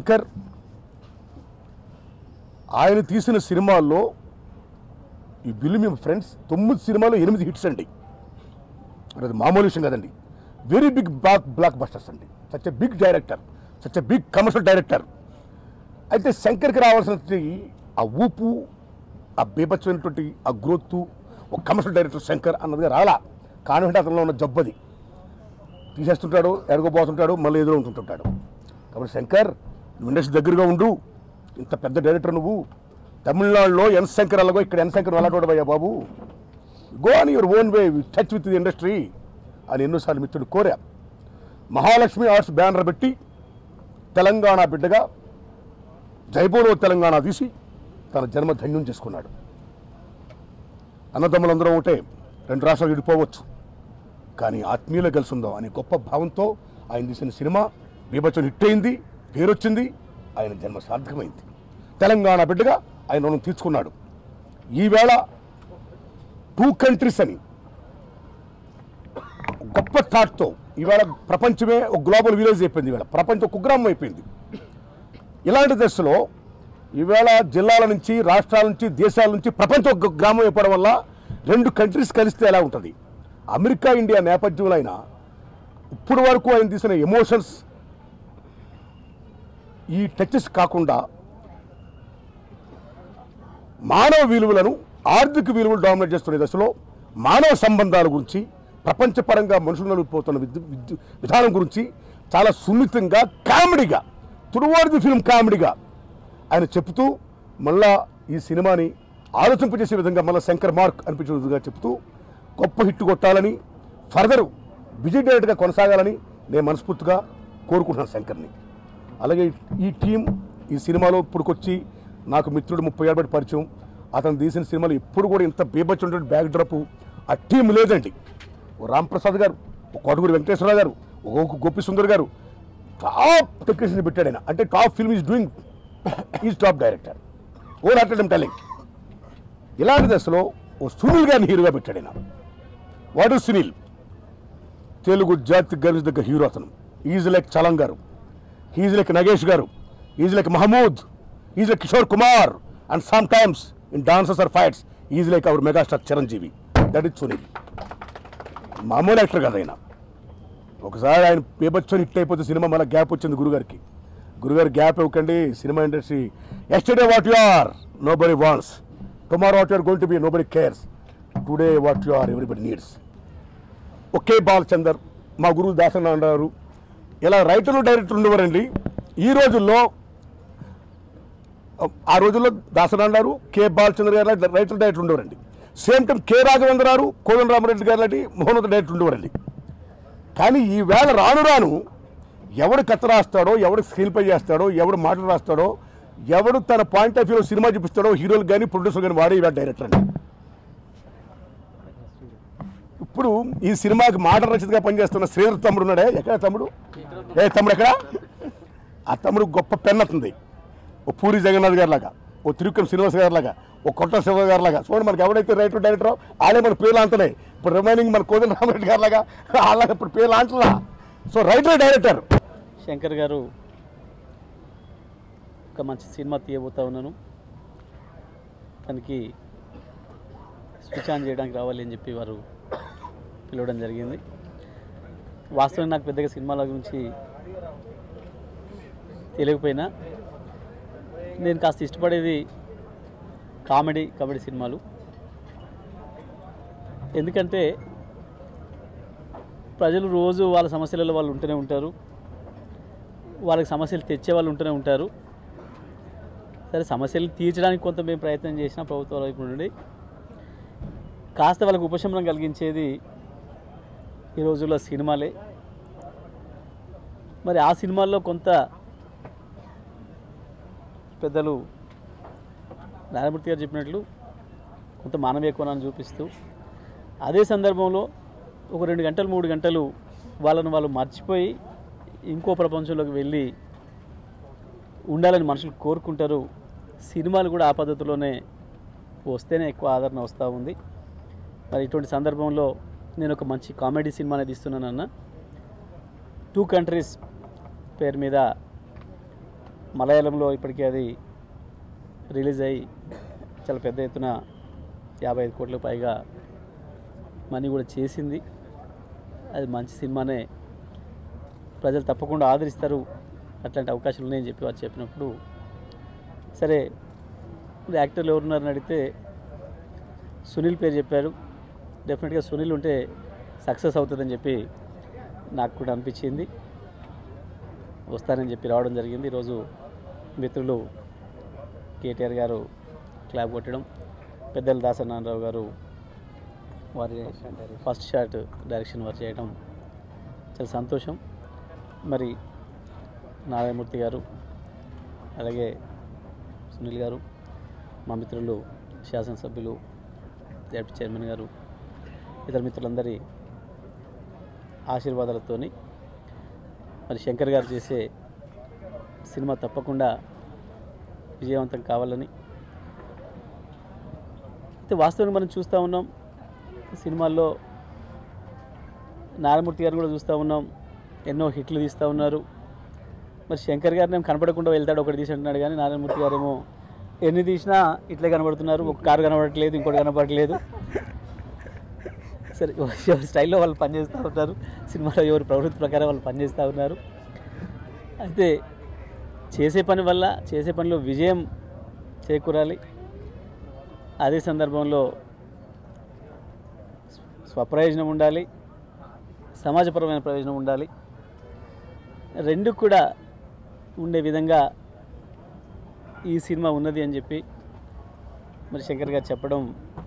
శంకర్ ఆయన తీసిన సినిమాల్లో ఈ బిల్లు మీ ఫ్రెండ్స్ తొమ్మిది సినిమాలు ఎనిమిది హిట్స్ అండి అది మామూలు విషయం కదండి very big block blockbusters అండి such a big director such a big commercial director అయితే శంకర్కి రావాల్సినటువంటి ఆ ఊపు ఆ బీభత్సమైనటువంటి ఆ గ్రోత్ ఒక కమర్షియల్ డైరెక్టర్ శంకర్ అన్నది రాలా కాన్ఫిడెంట్ అతనిలో ఉన్న జబ్బది తీసేస్తుంటాడు ఎరగబోతుంటాడు మళ్ళీ ఎదురు ఉంటుంటాడు కాబట్టి శంకర్ నువ్వు ఇండస్ట్రీ దగ్గరగా ఉండు ఇంత పెద్ద డైరెక్టర్ నువ్వు తమిళనాడులో ఎన్ శంకర్ అలాగో ఇక్కడ ఎన్ శంకర్ అలాంటి అయ్యా బాబు గో అని your own way touch with the industry అని ఎన్నోసార్లు మిత్రుడు కోరా మహాలక్ష్మి ఆర్ట్స్ బ్యానర్ పెట్టి తెలంగాణ బిడ్డగా జైపూర్లో తెలంగాణ తీసి తన జన్మ ధన్యం చేసుకున్నాడు అన్నదమ్ములందరం ఒకటే రెండు రాష్ట్రాలు విడిపోవచ్చు కానీ ఆత్మీయులు కలిసి ఉందాం అనే గొప్ప భావంతో ఆయన తీసిన సినిమా బీభత్సం హిట్ అయింది పేరు వచ్చింది ఆయన జన్మ సార్థకమైంది తెలంగాణ బిడ్డగా ఆయన రుణం తీర్చుకున్నాడు ఈవేళ టూ కంట్రీస్ అని గొప్ప థాట్తో ఈవేళ ప్రపంచమే ఒక గ్లోబల్ విలేజ్ అయిపోయింది ఈవేళ ప్రపంచం కుగ్రామం అయిపోయింది ఇలాంటి దశలో ఈవేళ జిల్లాల నుంచి రాష్ట్రాల నుంచి దేశాల నుంచి ప్రపంచ ఒక గ్రామం అయిపోవడం వల్ల రెండు కంట్రీస్ కలిస్తే ఎలా ఉంటుంది అమెరికా ఇండియా నేపథ్యంలో అయినా ఇప్పుడు వరకు ఆయన తీసిన ఎమోషన్స్ ఈ టచెస్ కాకుండా మానవ విలువలను ఆర్థిక విలువలు డామినేట్ చేస్తున్న దశలో మానవ సంబంధాల గురించి ప్రపంచపరంగా మనుషులు నలిగిపోతున్న విద్యు విద్యు విధానం గురించి చాలా సున్నితంగా కామెడీగా తుడువాడి ది ఫిల్మ్ కామెడీగా ఆయన చెప్తూ మళ్ళా ఈ సినిమాని ఆలోచింపజేసే విధంగా మళ్ళీ శంకర్ మార్క్ అనిపించే విధంగా చెప్తూ గొప్ప హిట్ కొట్టాలని ఫర్దర్ విజయ్ డైరెక్ట్గా కొనసాగాలని నేను మనస్ఫూర్తిగా కోరుకుంటున్నాను శంకర్ని అలాగే ఈ టీం ఈ సినిమాలో ఇప్పుడుకొచ్చి నాకు మిత్రుడు ముప్పై ఏళ్ళ బట్టి పరిచయం అతను తీసిన సినిమాలు ఎప్పుడు కూడా ఇంత బీభత్సం బ్యాక్ డ్రాప్ ఆ టీం లేదండి ఓ రాంప్రసాద్ గారు ఒక కొడుగురు వెంకటేశ్వరరావు గారు ఒక గోపి సుందర్ గారు టాప్ టెక్నీషియన్ పెట్టాడు ఆయన అంటే top film is doing is top director oh not telling ఇలాంటి దశలో ఓ సునీల్ గారిని హీరోగా పెట్టాడు ఆయన వాడు సునీల్ తెలుగు జాతి గర్వించదగ్గ హీరో అతను ఈజ్ లైక్ చలం గారు he's like Nagesh garu is like Mahmood is like Kishore Kumar and sometimes in dances or fights is like our megastar Chiranjeevi that is Sunil మామూలు యాక్టర్ కదా ఆయన ఒకసారి ఆయన పేపర్చొని హిట్ అయిపోతే సినిమా మళ్ళీ గ్యాప్ వచ్చింది గురుగారికి గురుగారు గ్యాప్ ఇవ్వకండి సినిమా industry yesterday what you are nobody wants tomorrow what you are going to be nobody cares today what you are everybody needs okay Balachander మా గురువు దాసన్న అన్నారు ఇలా రైటర్లు డైరెక్టర్లు ఉండేవారండి ఈ రోజుల్లో ఆ రోజుల్లో దాసన అన్నారు కె బాలచంద్ర గారు లాంటి రైటర్ డైరెక్టర్ ఉండేవారండి same time K Raghavendra garu Kodanda Rama Reddy గారు లాంటి మోహన్ డైరెక్టర్ ఉండేవారండి కానీ ఈ వేళ రాను రాను ఎవడు కథ రాస్తాడో ఎవడు స్క్రీన్ పై చేస్తాడో ఎవడు మాటలు రాస్తాడో ఎవడు తన పాయింట్ ఆఫ్ వ్యూలో సినిమా చూపిస్తాడో హీరోలు కానీ ప్రొడ్యూసర్ కానీ వాడే ఇవాళ డైరెక్టర్ అండి ఇప్పుడు ఈ సినిమాకి మాట రచయితగా పనిచేస్తున్న శ్రీధర్ తమ్ముడు ఉన్నాడే ఎక్కడ తమ్ముడు ఏ తమ్ముడు ఎక్కడ ఆ తమ్ముడు గొప్ప పెన్ అవుతుంది ఓ పూరి జగన్నాథ్ గారి లాగా ఓ తిరుక్కం శ్రీనివాస్ గారి లాగా ఓ కొట్ట శివ గారి లాగా చూడండి మనకి ఎవడైతే రైటర్ డైరెక్టర్ వాళ్ళే మన పేర్లు అంటున్నాయి ఇప్పుడు రిమైనింగ్ మన కోదండ రామరెడ్డి గారి లాగా అలాగే ఇప్పుడు పేర్లు అంటలా so writer director Shankar garu ఒక మంచి సినిమా తీయబోతా ఉన్నాను తనకి స్విచ్ ఆన్ చేయడానికి రావాలి అని చెప్పి వారు పిలవడం జరిగింది వాస్తవం నాకు పెద్దగా సినిమాల గురించి తెలియకపోయినా నేను కాస్త ఇష్టపడేది కామెడీ కామెడీ సినిమాలు ఎందుకంటే ప్రజలు రోజు వాళ్ళ సమస్యలలో వాళ్ళు ఉంటూనే ఉంటారు వాళ్ళకి సమస్యలు తెచ్చే వాళ్ళు ఉంటూనే ఉంటారు సరే సమస్యలు తీర్చడానికి కొంత మేము ప్రయత్నం చేసిన ప్రభుత్వాల వైపు నుండి కాస్త వాళ్ళకి ఉపశమనం కలిగించేది ఈ రోజుల్లో సినిమాలే మరి ఆ సినిమాల్లో కొంత పెద్దలు నారాయణమూర్తి గారు చెప్పినట్లు కొంత మానవీయ కోణాన్ని చూపిస్తూ అదే సందర్భంలో ఒక రెండు గంటలు మూడు గంటలు వాళ్ళను వాళ్ళు మర్చిపోయి ఇంకో ప్రపంచంలోకి వెళ్ళి ఉండాలని మనుషులు కోరుకుంటారు సినిమాలు కూడా ఆ పద్ధతిలోనే వస్తేనే ఎక్కువ ఆదరణ వస్తూ ఉంది మరి ఇటువంటి సందర్భంలో నేను ఒక మంచి కామెడీ సినిమా అనేది ఇస్తున్నానన్న టూ కంట్రీస్ పేరు మీద మలయాళంలో ఇప్పటికీ అది రిలీజ్ అయ్యి చాలా పెద్ద ఎత్తున యాభై ఐదు కోట్లకు పైగా మనీ కూడా చేసింది అది మంచి సినిమానే ప్రజలు తప్పకుండా ఆదరిస్తారు అట్లాంటి అవకాశాలు ఉన్నాయని చెప్పి వారు చెప్పినప్పుడు సరే ఇప్పుడు యాక్టర్లు ఎవరున్నారని అడిగితే సునీల్ పేరు చెప్పారు డెఫినెట్గా సునీల్ ఉంటే సక్సెస్ అవుతుందని చెప్పి నాకు కూడా అనిపించింది వస్తానని చెప్పి రావడం జరిగింది ఈరోజు మిత్రులు కేటీఆర్ గారు క్లాప్ కొట్టడం పెద్దల దాసనారాయణరావు గారు వారి ఫస్ట్ షాట్ డైరెక్షన్ వారు చేయడం చాలా సంతోషం మరి నారాయణమూర్తి గారు అలాగే సునీల్ గారు మా మిత్రులు శాసనసభ్యులు జడ్పీ చైర్మన్ గారు ఇతర మిత్రులందరి ఆశీర్వాదాలతోని మరి శంకర్ గారు చేసే సినిమా తప్పకుండా విజయవంతం కావాలని అయితే వాస్తవానికి మనం చూస్తూ ఉన్నాం సినిమాల్లో నారాయణమూర్తి గారిని కూడా చూస్తూ ఉన్నాం ఎన్నో హిట్లు తీస్తూ ఉన్నారు మరి శంకర్ గారిని ఏం కనపడకుండా వెళ్తాడు ఒకటి తీసి అంటున్నాడు కానీ నారాయణమూర్తి గారేమో ఎన్ని తీసినా ఇట్లే కనబడుతున్నారు ఒక కారు కనబడట్లేదు ఇంకోటి కనబడట్లేదు సరే ఎవరి స్టైల్లో వాళ్ళు పనిచేస్తూ ఉంటారు సినిమాలో ఎవరి ప్రవృత్తి ప్రకారం వాళ్ళు పనిచేస్తూ ఉన్నారు అయితే చేసే పని వల్ల చేసే పనిలో విజయం చేకూరాలి అదే సందర్భంలో స్వప్రయోజనం ఉండాలి సమాజపరమైన ప్రయోజనం ఉండాలి రెండు కూడా ఉండే విధంగా ఈ సినిమా ఉన్నది అని చెప్పి మరి శంకర్ గారు చెప్పడం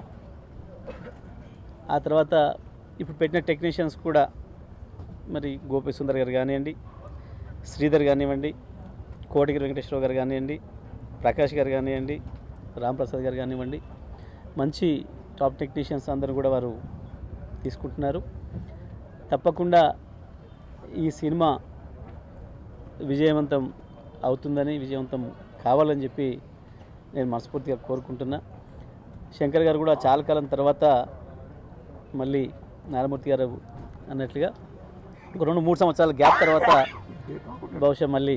ఆ తర్వాత ఇప్పుడు పెట్టిన టెక్నీషియన్స్ కూడా మరి గోపి సుందర్ గారు కానివ్వండి శ్రీధర్ కానివ్వండి కోటిగిరి వెంకటేశ్వరరావు గారు కానివ్వండి ప్రకాష్ గారు కానివ్వండి రాంప్రసాద్ గారు కానివ్వండి మంచి టాప్ టెక్నీషియన్స్ అందరూ కూడా వారు తీసుకుంటున్నారు తప్పకుండా ఈ సినిమా విజయవంతం అవుతుందని విజయవంతం కావాలని చెప్పి నేను మనస్ఫూర్తిగా కోరుకుంటున్నా శంకర్ గారు కూడా చాలా కాలం తర్వాత మళ్ళీ నారాయణమూర్తి గారు అన్నట్లుగా ఒక రెండు మూడు సంవత్సరాల గ్యాప్ తర్వాత బహుశా మళ్ళీ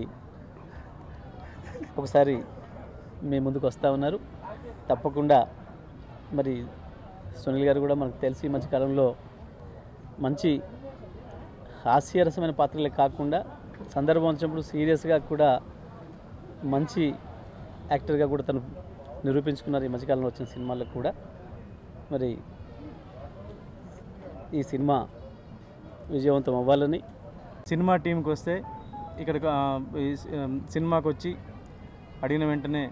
ఒకసారి మీ ముందుకు వస్తూ ఉన్నారు తప్పకుండా మరి సునీల్ గారు కూడా మనకు తెలిసి ఈ మధ్యకాలంలో మంచి హాస్యరసమైన పాత్రలే కాకుండా సందర్భం వచ్చినప్పుడు సీరియస్గా కూడా మంచి యాక్టర్గా కూడా తను నిరూపించుకున్నారు ఈ మధ్యకాలంలో వచ్చిన సినిమాలకు కూడా మరి ఈ సినిమా విజయవంతం అవ్వాలని సినిమా టీంకి వస్తే ఇక్కడ ఈ సి- సినిమాకి వచ్చి అడిగిన వెంటనే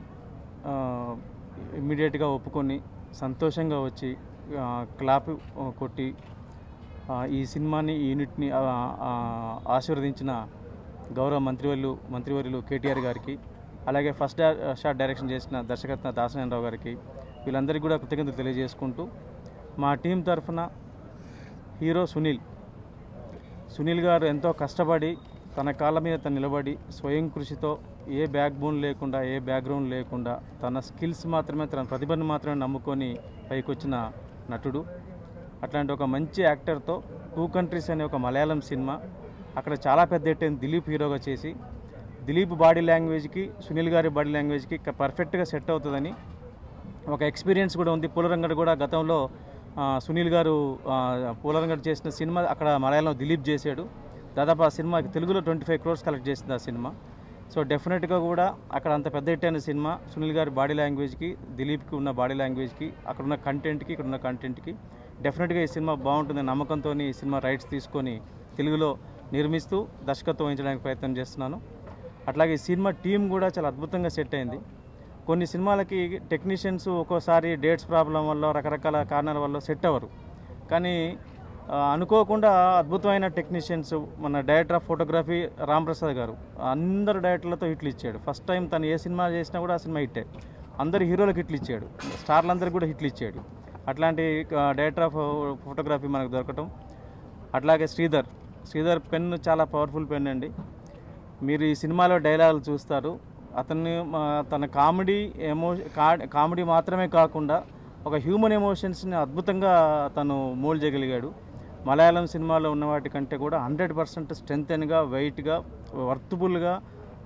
ఇమ్మీడియట్గా ఒప్పుకొని సంతోషంగా వచ్చి ఆ, క్లాప్ ఆ, కొట్టి ఆ, ఈ సినిమాని ఈ యూనిట్ని ఆ, ఆ, ఆశీర్వదించిన గౌరవ మంత్రివర్యులు మంత్రివర్యులు కేటీఆర్ గారికి అలాగే ఫస్ట్ డా- షాట్ డైరెక్షన్ చేసిన దర్శకత్వ దాసనారాయణరావు గారికి వీళ్ళందరికీ కూడా కృతజ్ఞతలు తెలియజేసుకుంటూ మా టీం తరఫున హీరో సునీల్ సునీల్ గారు ఎంతో కష్టపడి తన కాళ్ళ మీద తను నిలబడి స్వయం కృషితో ఏ బ్యాక్ బోన్ లేకుండా ఏ బ్యాక్గ్రౌండ్ లేకుండా తన స్కిల్స్ మాత్రమే తన ప్రతిభను మాత్రమే నమ్ముకొని పైకొచ్చిన నటుడు అట్లాంటి ఒక మంచి యాక్టర్తో టూ కంట్రీస్ అనే ఒక మలయాళం సినిమా అక్కడ చాలా పెద్ద ఎట్టైన దిలీప్ హీరోగా చేసి దిలీప్ బాడీ లాంగ్వేజ్కి సునీల్ గారి బాడీ లాంగ్వేజ్కి పర్ఫెక్ట్గా సెట్ అవుతుందని ఒక ఎక్స్పీరియన్స్ కూడా ఉంది పూలరంగడ్ కూడా గతంలో ఆ, సునీల్ గారు ఆ, పూలరంగడ్ చేసిన సినిమా అక్కడ మలయాళంలో దిలీప్ చేశాడు దాదాపు ఆ సినిమా తెలుగులో ట్వంటీ ఫైవ్ క్రోర్స్ కలెక్ట్ చేసింది ఆ సినిమా సో డెఫినెట్గా కూడా అక్కడ అంత పెద్ద హిట్ అయిన సినిమా సునీల్ గారి బాడీ లాంగ్వేజ్కి దిలీప్కి ఉన్న బాడీ లాంగ్వేజ్కి అక్కడ ఉన్న కంటెంట్కి ఇక్కడ ఉన్న కంటెంట్కి డెఫినెట్గా ఈ సినిమా బాగుంటుంది నమ్మకంతో ఈ సినిమా రైట్స్ తీసుకొని తెలుగులో నిర్మిస్తూ దర్శకత్వం వహించడానికి ప్రయత్నం చేస్తున్నాను అట్లాగే ఈ సినిమా టీం కూడా చాలా అద్భుతంగా సెట్ అయింది కొన్ని సినిమాలకి టెక్నీషియన్స్ ఒక్కోసారి డేట్స్ ప్రాబ్లం వల్ల రకరకాల కారణాల వల్ల సెట్ అవ్వరు కానీ ఆ, అనుకోకుండా అద్భుతమైన టెక్నీషియన్స్ మన director of photography Ram Prasad garu అందరు డైరెక్టర్లతో హిట్లు ఇచ్చాడు ఫస్ట్ టైం తను ఏ సినిమా చేసినా కూడా ఆ సినిమా హిట్టే అందరు హీరోలకు హిట్లు ఇచ్చాడు స్టార్లందరికీ కూడా హిట్లు ఇచ్చాడు అట్లాంటి ఆ, డైరెక్టర్ ఆఫ్ ఫోటోగ్రఫీ మనకు దొరకటం అట్లాగే శ్రీధర్ శ్రీధర్ పెన్ చాలా పవర్ఫుల్ పెన్ అండి మీరు ఈ సినిమాలో డైలాగులు చూస్తారు అతన్ని ఆ, తన కామెడీ ఎమో కా- కామెడీ మాత్రమే కాకుండా ఒక హ్యూమన్ ఎమోషన్స్ని అద్భుతంగా తను మోల్డ్ చేయగలిగాడు మలయాళం సినిమాలో ఉన్న వాటి కంటే కూడా హండ్రెడ్ పర్సెంట్ స్ట్రెంగ్తెన్గా వెయిట్గా వర్తబుల్గా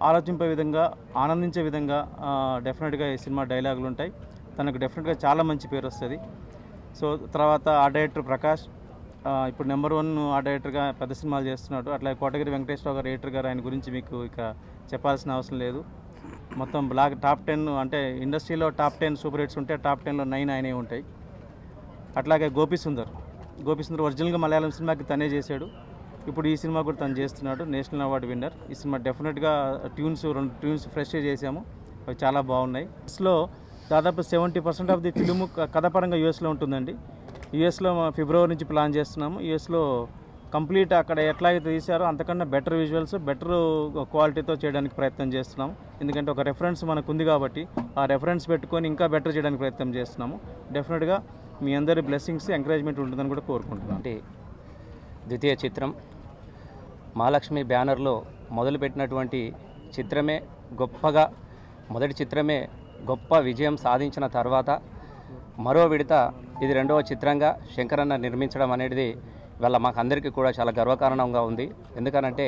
ఆలోచింపే విధంగా ఆనందించే విధంగా ఆ, డెఫినెట్గా ఈ సినిమా డైలాగులు ఉంటాయి తనకు డెఫినెట్గా చాలా మంచి పేరు వస్తుంది సో తర్వాత ఆ డైరెక్టర్ ప్రకాష్ ఆ, ఇప్పుడు నెంబర్ వన్ ఆ డైరెక్టర్గా పెద్ద సినిమాలు చేస్తున్నాడు అట్లాగే కోటగిరి వెంకటేశ్వరరావు గారు ఎడిటర్ గారు ఆయన గురించి మీకు ఇక చెప్పాల్సిన అవసరం లేదు మొత్తం బ్లాక్ టాప్ టెన్ అంటే ఇండస్ట్రీలో టాప్ టెన్ సూపర్ హిట్స్ ఉంటే టాప్ టెన్లో నైన్ ఆయనే ఉంటాయి అట్లాగే గోపి సుందర్ గోపి సుందర్ ఒరిజినల్గా మలయాళం సినిమాకి తనే చేశాడు ఇప్పుడు ఈ సినిమా కూడా తను చేస్తున్నాడు నేషనల్ అవార్డు విన్నర్ ఈ సినిమా డెఫినెట్గా ట్యూన్స్ రెండు ట్యూన్స్ ఫ్రెష్ చేసాము అవి చాలా బాగున్నాయి లో దాదాపు seventy percent of the film కథపరంగా యూఎస్లో ఉంటుందండి యూఎస్లో ఫిబ్రవరి నుంచి ప్లాన్ చేస్తున్నాము యూఎస్లో కంప్లీట్ అక్కడ ఎట్లాగైతే తీశారో అంతకన్నా బెటర్ విజువల్స్ బెటర్ క్వాలిటీతో చేయడానికి ప్రయత్నం చేస్తున్నాము ఎందుకంటే ఒక రెఫరెన్స్ మనకు ఉంది కాబట్టి ఆ రెఫరెన్స్ పెట్టుకొని ఇంకా బెటర్ చేయడానికి ప్రయత్నం చేస్తున్నాము డెఫినెట్గా మీ అందరి బ్లెస్సింగ్స్ ఎంకరేజ్మెంట్ ఉంటుందని కూడా కోరుకుంటున్నాను అంటే ద్వితీయ చిత్రం మహాలక్ష్మి బ్యానర్లో మొదలుపెట్టినటువంటి చిత్రమే గొప్పగా మొదటి చిత్రమే గొప్ప విజయం సాధించిన తర్వాత మరో విడత ఇది రెండవ చిత్రంగా శంకరన్న నిర్మించడం అనేది ఇవాళ మాకందరికీ కూడా చాలా గర్వకారణంగా ఉంది ఎందుకనంటే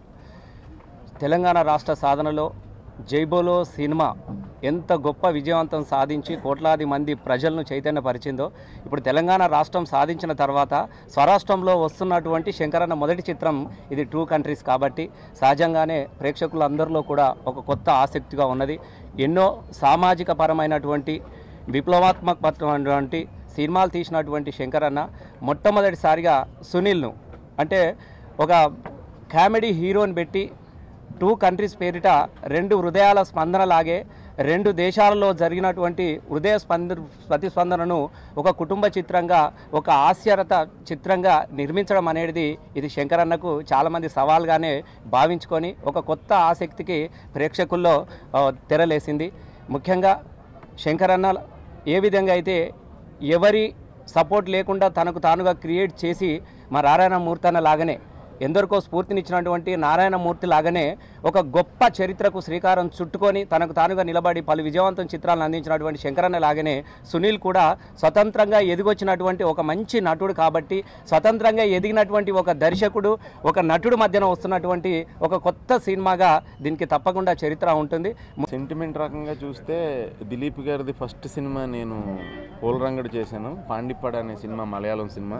తెలంగాణ రాష్ట్ర సాధనలో జైబోలో సినిమా ఎంత గొప్ప విజయవంతం సాధించి కోట్లాది మంది ప్రజలను చైతన్యపరిచిందో ఇప్పుడు తెలంగాణ రాష్ట్రం సాధించిన తర్వాత స్వరాష్ట్రంలో వస్తున్నటువంటి శంకరన్న మొదటి చిత్రం ఇది టూ కంట్రీస్ కాబట్టి సహజంగానే ప్రేక్షకులందరిలో కూడా ఒక కొత్త ఆసక్తిగా ఉన్నది ఎన్నో సామాజిక పరమైనటువంటి విప్లవాత్మకమైనటువంటి సినిమాలు తీసినటువంటి శంకరన్న మొట్టమొదటిసారిగా సునీల్ను అంటే ఒక కామెడీ హీరోని పెట్టి టూ కంట్రీస్ పేరిట రెండు హృదయాల స్పందనలాగే రెండు దేశాలలో జరిగినటువంటి హృదయ స్పంద ప్రతిస్పందనను ఒక కుటుంబ చిత్రంగా ఒక హాస్యరత చిత్రంగా నిర్మించడం అనేది ఇది శంకరన్నకు చాలామంది సవాల్గానే భావించుకొని ఒక కొత్త ఆసక్తికి ప్రేక్షకుల్లో ఆ, తెరలేసింది ముఖ్యంగా శంకరన్న ఏ విధంగా అయితే ఎవరి సపోర్ట్ లేకుండా తనకు తానుగా క్రియేట్ చేసి మా నారాయణమూర్తి అన్న లాగానే ఎందరికో స్ఫూర్తినిచ్చినటువంటి నారాయణమూర్తి లాగానే ఒక గొప్ప చరిత్రకు శ్రీకారం చుట్టుకొని తనకు తానుగా నిలబడి పలు విజయవంతం చిత్రాలను అందించినటువంటి శంకరన్న లాగానే సునీల్ కూడా స్వతంత్రంగా ఎదిగొచ్చినటువంటి ఒక మంచి నటుడు కాబట్టి స్వతంత్రంగా ఎదిగినటువంటి ఒక దర్శకుడు ఒక నటుడు మధ్యన వస్తున్నటువంటి ఒక కొత్త సినిమాగా దీనికి తప్పకుండా చరిత్ర ఉంటుంది సెంటిమెంట్ రకంగా చూస్తే దిలీప్ గారిది ఫస్ట్ సినిమా నేను పోలరంగడు చేశాను పాండిప్పడ అనే సినిమా మలయాళం సినిమా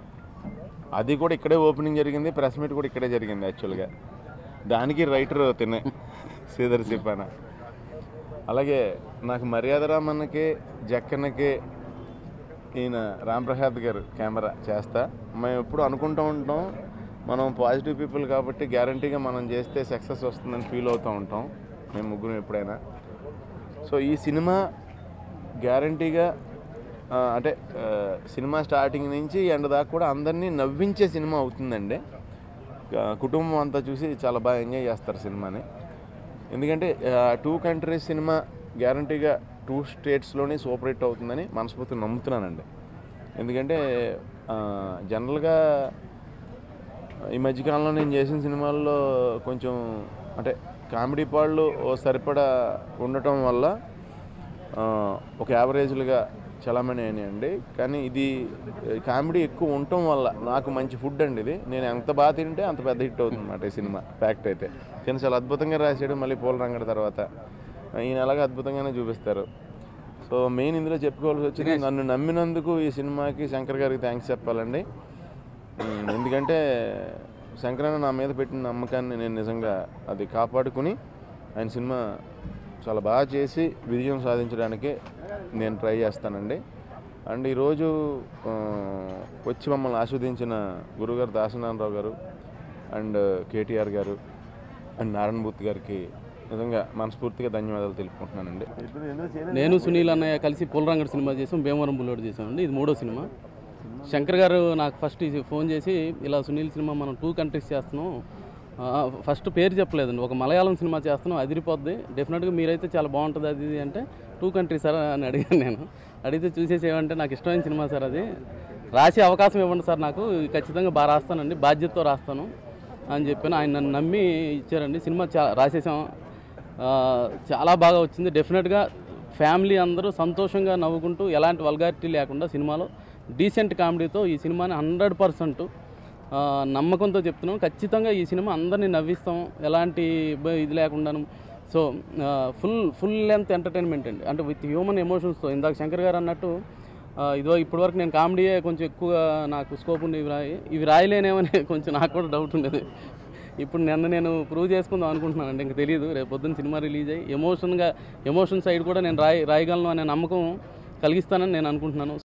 అది కూడా ఇక్కడే ఓపెనింగ్ జరిగింది ప్రెస్ మీట్ కూడా ఇక్కడే జరిగింది యాక్చువల్గా దానికి రైటర్ తినే శ్రీధర్ సిపాన అలాగే నాకు మర్యాద రామన్నకి జక్కన్నకి ఈయన రాంప్రసాద్ గారు కెమెరా చేస్తా మేము ఎప్పుడు అనుకుంటూ ఉంటాం మనం పాజిటివ్ పీపుల్ కాబట్టి గ్యారంటీగా మనం చేస్తే సక్సెస్ వస్తుందని ఫీల్ అవుతూ ఉంటాం మేము ముగ్గురం ఎప్పుడైనా సో ఈ సినిమా గ్యారంటీగా ఆ, అంటే ఆ, సినిమా స్టార్టింగ్ నుంచి ఎండ్ దాకా కూడా అందరినీ నవ్వించే సినిమా అవుతుందండి ఆ, కుటుంబం అంతా చూసి చాలా బాగా ఎంజాయ్ చేస్తారు సినిమాని ఎందుకంటే టూ కంట్రీస్ సినిమా గ్యారంటీగా టూ స్టేట్స్లోనే సూపర్ హిట్ అవుతుందని మనస్ఫూర్తిగా నమ్ముతున్నానండి ఎందుకంటే ఆ, జనరల్గా ఈ మధ్యకాలంలో నేను చేసిన సినిమాల్లో కొంచెం అంటే కామెడీ పాళ్ళు ఓ సరిపడా ఉండటం వల్ల ఆ, ఒక యావరేజ్లుగా చలామణి అయినాయండి కానీ ఇది కామెడీ ఎక్కువ ఉండటం వల్ల నాకు మంచి ఫుడ్ అండి ఇది నేను ఎంత బాగా తింటే అంత పెద్ద హిట్ అవుతుంది అన్నమాట ఈ సినిమా ఫ్యాక్ట్ అయితే నేను చాలా అద్భుతంగా రాశాడు మళ్ళీ పూల రంగడి తర్వాత ఈయన అలాగే అద్భుతంగానే చూపిస్తారు సో మెయిన్ ఇందులో చెప్పుకోవాల్సి వచ్చింది నన్ను నమ్మినందుకు ఈ సినిమాకి శంకర్ గారికి థ్యాంక్స్ చెప్పాలండి ఉమ్, ఎందుకంటే శంకరన్న నా మీద పెట్టిన నమ్మకాన్ని నేను నిజంగా అది కాపాడుకుని ఆయన సినిమా చాలా బాగా చేసి విజయం సాధించడానికి నేను ట్రై చేస్తానండి అండ్ ఈరోజు ఆ, వచ్చి మమ్మల్ని ఆస్వాదించిన గురుగారు దాసనారాయణరావు గారు అండ్ కేటీఆర్ గారు అండ్ నారాయణమూర్తి గారికి నిజంగా మనస్ఫూర్తిగా ధన్యవాదాలు తెలుపుకుంటున్నానండి నేను సునీల్ అన్నయ్య కలిసి పులరంగడ్ సినిమా చేసాం భీమవరం బుల్లోడ్ చేసామండి ఇది మూడో సినిమా శంకర్ గారు నాకు ఫస్ట్ ఇది ఫోన్ చేసి ఇలా సునీల్ సినిమా మనం టూ కంట్రీస్ చేస్తున్నాం ఆ, ఫస్ట్ పేరు చెప్పలేదండి ఒక మలయాళం సినిమా చేస్తున్నాం అదిరిపోద్ది డెఫినెట్గా మీరైతే చాలా బాగుంటుంది అది ఇది అంటే టూ కంట్రీస్ సార్ అని అడిగాను నేను అడిగితే చూసేసి ఏమంటే నాకు ఇష్టమైన సినిమా సార్ అది రాసే అవకాశం ఇవ్వండి సార్ నాకు ఖచ్చితంగా బాగా రాస్తానండి బాధ్యతతో రాస్తాను అని చెప్పాను ఆయన నన్ను నమ్మి ఇచ్చారండి సినిమా చా రాసేసాం ఆ, చాలా బాగా వచ్చింది డెఫినెట్గా ఫ్యామిలీ అందరూ సంతోషంగా నవ్వుకుంటూ ఎలాంటి వల్గారిటీ లేకుండా సినిమాలో డీసెంట్ కామెడీతో ఈ సినిమాని హండ్రెడ్ పర్సెంట్ ఆ, నమ్మకంతో చెప్తున్నాం ఖచ్చితంగా ఈ సినిమా అందరినీ నవ్విస్తాం ఎలాంటి ఇబ్బ- ఇది లేకుండాను so full full length entertainment అండి అంటే విత్ హ్యూమన్ ఎమోషన్స్తో ఇందాక శంకర్ గారు అన్నట్టు ఆ, ఇదో ఇప్పటివరకు నేను కామెడీయే కొంచెం ఎక్కువగా నాకు స్కోప్ ఉంది ఇవి రాయి ఇవి రాయలేనేమని కొంచెం నాకు కూడా డౌట్ ఉండేది ఇప్పుడు నిన్న నేను ప్రూవ్ చేసుకుందాం అనుకుంటున్నాను అంటే ఇంకా తెలియదు రేపు పొద్దున్న సినిమా రిలీజ్ అయ్యి ఎమోషన్గా ఎమోషన్ సైడ్ కూడా నేను రాయి రాయగలను అనే నమ్మకం కలిగిస్తానని నేను అనుకుంటున్నాను